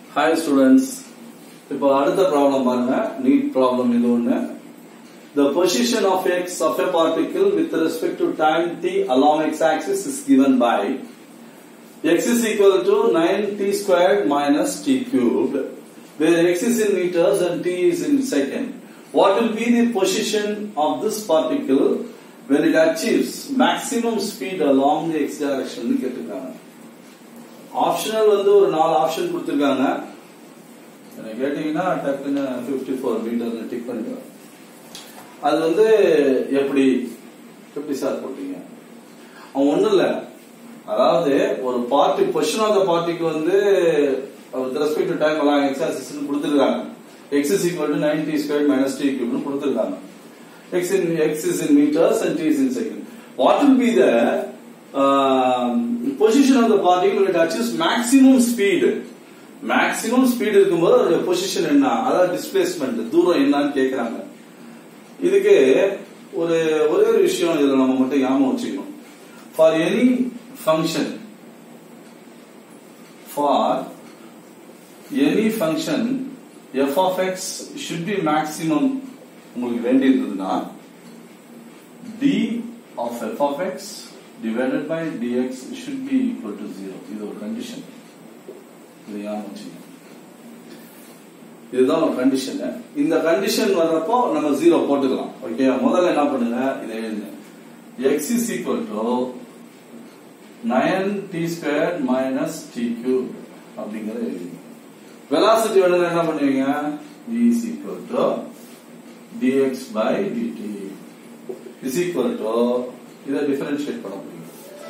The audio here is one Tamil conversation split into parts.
ஹாய் ஸ்டூடெண்ட்ஸ் இப்போ அடுத்த ப்ராப்ளம் பாருங்க நீட் ப்ராப்ளம் இது ஒண்ணு The position of x of a particle with respect to time t along x axis is given by x is equal to 9t squared minus t cubed where x is in meters and t is in second. What will be the position of this particle when it achieves maximum speed along the x direction னு கேட்டிருக்காங்க ஆப்ஷனல் வந்து ஒரு நாலு ஆப்ஷன் கொடுத்திருக்காங்க என்ன கேட்டீங்கன்னா டக்குன்னு 54 ஃபோர் மீட்டர் டிக் பண்ணிடுவேன் அது வந்து எப்படி எப்படி சார் போட்டீங்க அவன் ஒண்ணும் இல்ல அதாவது ஒரு பார்ட்டி பொசிஷன் ஆஃப் த பார்ட்டிக்கு வந்து வித் ரெஸ்பெக்ட் டு டைம் எல்லாம் எக்ஸாசிஸ் கொடுத்துருக்காங்க x is equal to nine t square minus t கியூப்னு கொடுத்துருக்காங்க x in x is in meters and t is in second what will be the position of the பார்ட்டிகள் it achieves maximum speed maximum speed இருக்கும்போது அதோட பொசிஷன் என்ன அதாவது டிஸ்பிளேஸ்மெண்ட் தூரம் என்னன்னு கேக்குறாங்க இதுக்கு ஒரு ஒரே ஒரு விஷயம் இதுல நம்ம மட்டும் ஞாபகம் வச்சுக்கணும் for any function for any function f of x should be maximum உங்களுக்கு வேண்டி இருந்ததுன்னா d of f of x divided by dx should be equal to zero இது ஒரு கண்டிஷன் இது ஞாபகம் வச்சுக்கணும் இதுதான் ஒரு கண்டிஷன் இந்த கண்டிஷன் வர்றப்போ நம்ம ஜீரோ போட்டுக்கலாம் ஓகே முதல்ல என்ன பண்ணுங்க இதை எழுதுங்க x is equal to nine t square minus t cube அப்படிங்கறத எழுதுங்க வெலாசிட்டி வேணும் என்ன பண்ணுவீங்க v is equal to dx by dt is equal to இதை டிஃபரன்ஷியேட் பண்ண முடியும்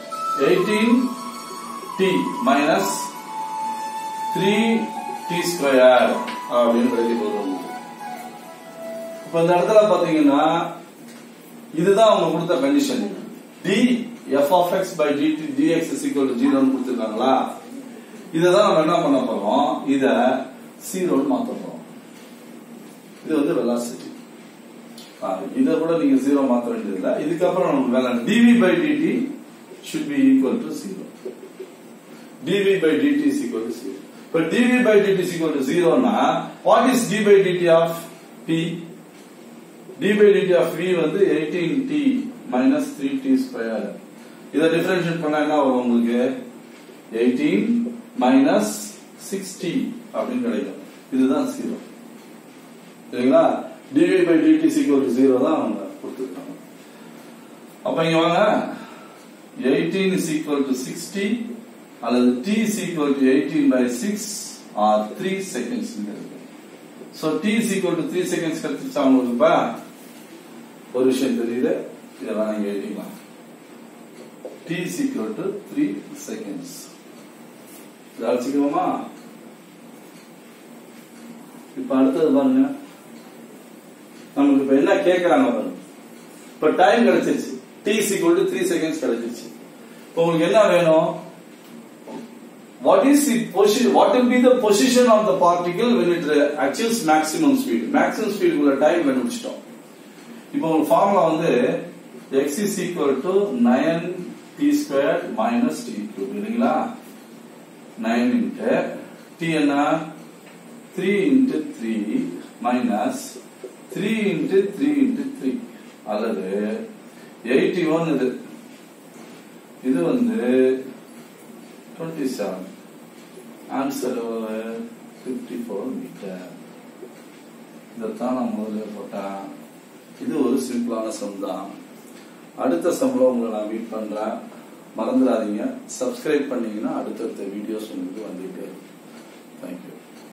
18 t minus 3 டி ஸ்கொயர் அப்படின்னு எழுதி போடுறோம் இப்ப இந்த இடத்துல பாத்தீங்கன்னா இதுதான் அவங்க கொடுத்த condition d f of x by dt dx is equal to ஜீரோன்னு கொடுத்துருக்காங்களா இதுதான் நம்ம என்ன பண்ண போறோம் இத ஜீரோன்னு மாத்த போறோம் இது வந்து வெலாசிட்டி இத கூட நீங்க ஜீரோ மாத்த வேண்டியதில்லை இதுக்கப்புறம் நமக்கு வேலை dv by dt should be equal to zero dv by dt is equal to zero இப்ப dv by dt is equal to 0 னா what is d by dt of p d by dt of v வந்து 18t minus 3t square இத டிஃபரன்ஷியேட் பண்ணா என்ன வரும் உங்களுக்கு 18 minus 6t அப்படின்னு கிடைக்கும் இதுதான் 0 சரிங்களா dv by dt is equal to 0 தான் அவங்க கொடுத்துருக்காங்க அப்ப இங்க வாங்க 18 is equal to 60 அல்லது t is equal to 18 by 6 or 3 seconds so t is equal to 3 seconds கிடைச்சிச்சா உங்களுக்கு இப்ப ஒரு விஷயம் தெரியுது இதெல்லாம் நீங்க எழுதிக்கலாம் t is equal to 3 seconds இதை அழைச்சிக்குவோமா இப்ப அடுத்தது பாருங்க நமக்கு இப்ப என்ன கேக்குறாங்க பாருங்க இப்ப டைம் கிடைச்சிருச்சு t is equal to 3 seconds கிடைச்சிருச்சு இப்ப உங்களுக்கு என்ன வேணும் what is the position what will be the position of the particle when it achieves maximum speed maximum speed உள்ள டைம் கண்டுபிடிச்சிட்டோம் இப்போ உங்களுக்கு ஃபார்முலா வந்து x is equal to 9 t squared minus t cube இல்லைங்களா 9 into t என்ன 3 into 3 minus 3 into 3 into 3 அல்லது 81 இது இது வந்து 27 ஆன்சர் ஃபிஃப்டி ஃபோர் மீட்டர் இதைத்தான் நான் முதல்ல போட்டேன் இது ஒரு சிம்பிளான சம் தான் அடுத்த சம்பளம் உங்களை நான் மீட் பண்றேன் மறந்துடாதீங்க சப்ஸ்கிரைப் பண்ணீங்கன்னா அடுத்தடுத்த வீடியோஸ் உங்களுக்கு வந்துட்டு தேங்க்யூ